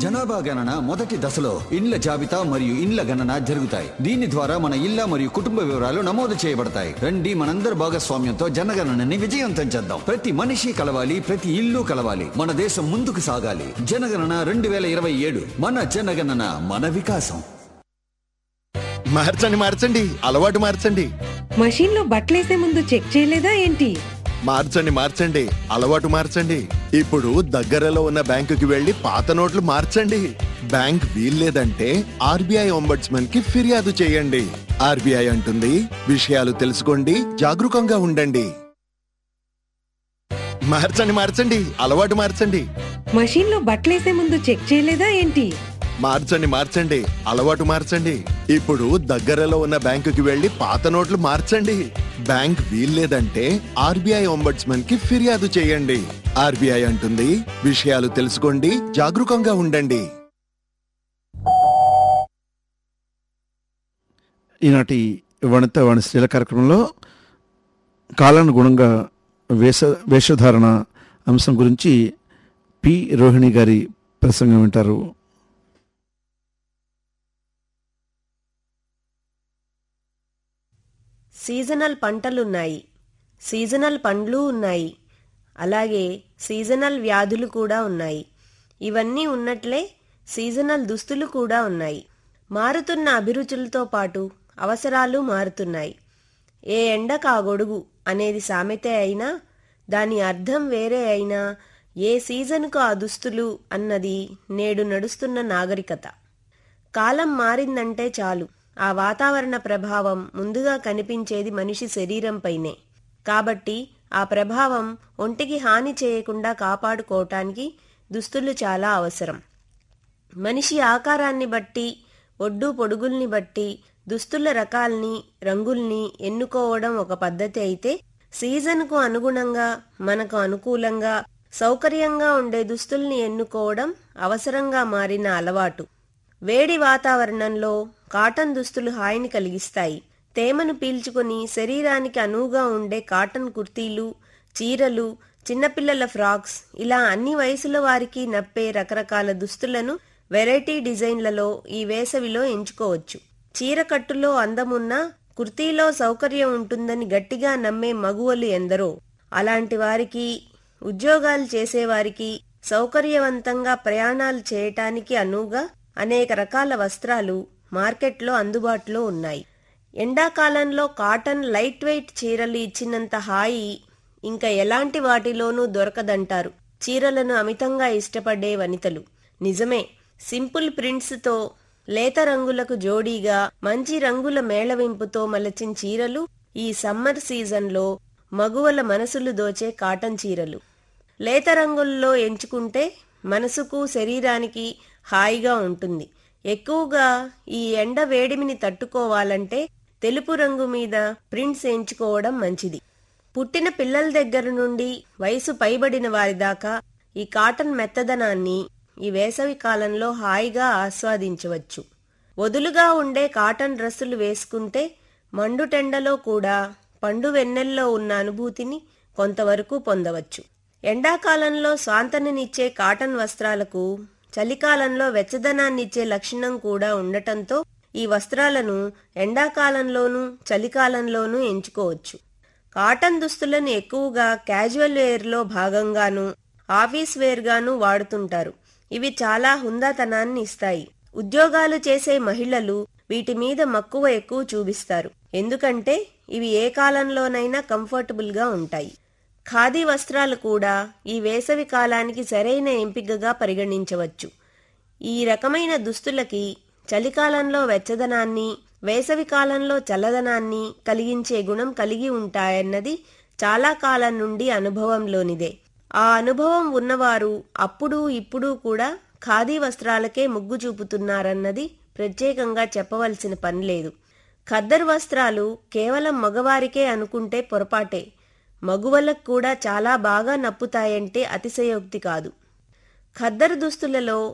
జనాభా గణన మొదటి దశలో ఇండ్ల జాబితా మరియు ఇండ్ల గణన జరుగుతాయి దీని ద్వారా మన ఇళ్ల మరియు కుటుంబ వివరాలు నమోదు చేయబడతాయి రండి మనందరి భాగస్వామ్యంతో జనగణనని విజయవంతం చేద్దాం ప్రతి మనిషి కలవాలి ప్రతి ఇల్లు కలవాలి మన దేశం ముందుకు సాగాలి జనగణన రెండు వేల ఇరవై ఏడు మన జనగణన మన వికాసం మార్చండి మార్చండి అలవాటు మార్చండి మషీన్ లో బట్టలేసే ముందు చెక్ చేయలేదా ఏంటి మార్చండి మార్చండి అలవాటు మార్చండి ఇప్పుడు దగ్గరలో ఉన్న బ్యాంకుకి వెళ్లి పాత నోట్లు మార్చండి బ్యాంక్ వీల్లేదంటే ఆర్బీఐ ఒంబడ్స్మన్ కి ఫిర్యాదు చేయండి ఆర్బీఐ అంటుంది విషయాలు తెలుసుకోండి జాగరూకంగా ఉండండి మార్చండి మార్చండి అలవాటు మార్చండి మషీన్ లో బట్టలేసే ముందు చెక్ చేయలేదా ఏంటి మార్చండి మార్చండి అలవాటు మార్చండి ఇప్పుడు దగ్గరలో ఉన్న బ్యాంకుకి వెళ్లి పాత నోట్లు మార్చండి బ్యాంక్ వీల్లేదంటే ఆర్బీఐ ఒంబడ్స్మన్ కి ఫిర్యాదు చేయండి ఆర్బీఐ అంటుంది విషయాలు తెలుసుకోండి జాగరూకంగా ఉండండి ఈనాటి వనిత వాణిజ్యాల కార్యక్రమంలో కాలానుగుణంగా వేష వేషధారణ అంశం గురించి పి రోహిణి గారి ప్రసంగం వింటారు సీజనల్ పంటలున్నాయి సీజనల్ పండ్లు ఉన్నాయి అలాగే సీజనల్ వ్యాధులు కూడా ఉన్నాయి ఇవన్నీ ఉన్నట్లే సీజనల్ దుస్తులు కూడా ఉన్నాయి మారుతున్న అభిరుచులతో పాటు అవసరాలు మారుతున్నాయి ఏ ఎండకు ఆ గొడుగు అనేది సామెతే అయినా దాని అర్థం వేరే అయినా ఏ సీజన్కు ఆ దుస్తులు అన్నది నేడు నడుస్తున్న నాగరికత కాలం మారిందంటే చాలు ఆ వాతావరణ ప్రభావం ముందుగా కనిపించేది మనిషి శరీరంపైనే కాబట్టి ఆ ప్రభావం ఒంటికి హాని చేయకుండా కాపాడుకోవటానికి దుస్తులు చాలా అవసరం మనిషి ఆకారాన్ని బట్టి ఒడ్డు పొడుగుల్ని బట్టి దుస్తుల రకాల్ని రంగుల్ని ఎన్నుకోవడం ఒక పద్ధతి అయితే సీజన్కు అనుగుణంగా మనకు అనుకూలంగా సౌకర్యంగా ఉండే దుస్తుల్ని ఎన్నుకోవడం అవసరంగా మారిన అలవాటు వేడి వాతావరణంలో కాటన్ దుస్తులు హాయిని కలిగిస్తాయి తేమను పీల్చుకొని శరీరానికి అనువుగా ఉండే కాటన్ కుర్తీలు చీరలు చిన్నపిల్లల ఫ్రాక్స్ ఇలా అన్ని వయసుల వారికి నప్పే రకరకాల దుస్తులను వెరైటీ డిజైన్లలో ఈ వేసవిలో ఎంచుకోవచ్చు చీర కట్టులో అందమున్నా కుర్తీలో సౌకర్యం ఉంటుందని గట్టిగా నమ్మే మగువలు ఎందరో అలాంటి వారికి ఉద్యోగాలు చేసేవారికి సౌకర్యవంతంగా ప్రయాణాలు చేయటానికి అనువుగా అనేక రకాల వస్త్రాలు మార్కెట్లో అందుబాటులో ఉన్నాయి ఎండాకాలంలో కాటన్ లైట్ వెయిట్ చీరలు ఇచ్చినంత హాయి ఇంకా ఎలాంటి వాటిలోనూ దొరకదంటారు చీరలను అమితంగా ఇష్టపడే వనితలు నిజమే సింపుల్ ప్రింట్స్తో లేత రంగులకు జోడీగా మంచి రంగుల మేళవింపుతో మలచిన చీరలు ఈ సమ్మర్ సీజన్లో మగువల మనసులు దోచే కాటన్ చీరలు లేత రంగుల్లో ఎంచుకుంటే మనసుకు శరీరానికి హాయిగా ఉంటుంది ఎక్కువగా ఈ ఎండ వేడిమిని తట్టుకోవాలంటే తెలుపు రంగు మీద ప్రింట్స్ ఎంచుకోవడం మంచిది పుట్టిన పిల్లల దగ్గర నుండి వయసు పైబడిన వారి దాకా ఈ కాటన్ మెత్తదనాన్ని ఈ వేసవి కాలంలో హాయిగా ఆస్వాదించవచ్చు వదులుగా ఉండే కాటన్ డ్రెస్సులు వేసుకుంటే మండుటెండలో కూడా పండు వెన్నెల్లో ఉన్న అనుభూతిని కొంతవరకు పొందవచ్చు ఎండాకాలంలో స్వాంతననిచ్చే కాటన్ వస్త్రాలకు చలికాలంలో వెచ్చదనాన్నిచ్చే లక్షణం కూడా ఉండటంతో ఈ వస్త్రాలను ఎండాకాలంలోనూ చలికాలంలోనూ ఎంచుకోవచ్చు కాటన్ దుస్తులను ఎక్కువగా క్యాజువల్ వేర్లో భాగంగాను ఆఫీస్ వేర్గాను వాడుతుంటారు ఇవి చాలా హుందాతనాన్ని ఇస్తాయి ఉద్యోగాలు చేసే మహిళలు వీటి మీద మక్కువ ఎక్కువ చూపిస్తారు ఎందుకంటే ఇవి ఏ కాలంలోనైనా కంఫర్టబుల్గా ఉంటాయి ఖాదీ వస్త్రాలు కూడా ఈ వేసవి కాలానికి సరైన ఎంపికగా పరిగణించవచ్చు ఈ రకమైన దుస్తులకి చలికాలంలో వెచ్చదనాన్ని వేసవి కాలంలో చల్లదనాన్ని కలిగించే గుణం కలిగి ఉంటాయన్నది చాలా కాలం నుండి అనుభవంలోనిదే ఆ అనుభవం ఉన్నవారు అప్పుడు ఇప్పుడు కూడా ఖాదీ వస్త్రాలకే మొగ్గు చూపుతున్నారన్నది ప్రత్యేకంగా చెప్పవలసిన పని లేదు ఖద్దరు వస్త్రాలు కేవలం మగవారికే అనుకుంటే పొరపాటే మగువలకు కూడా చాలా బాగా నప్పుతాయంటే అతిశయోక్తి కాదు ఖద్దరు దుస్తులలో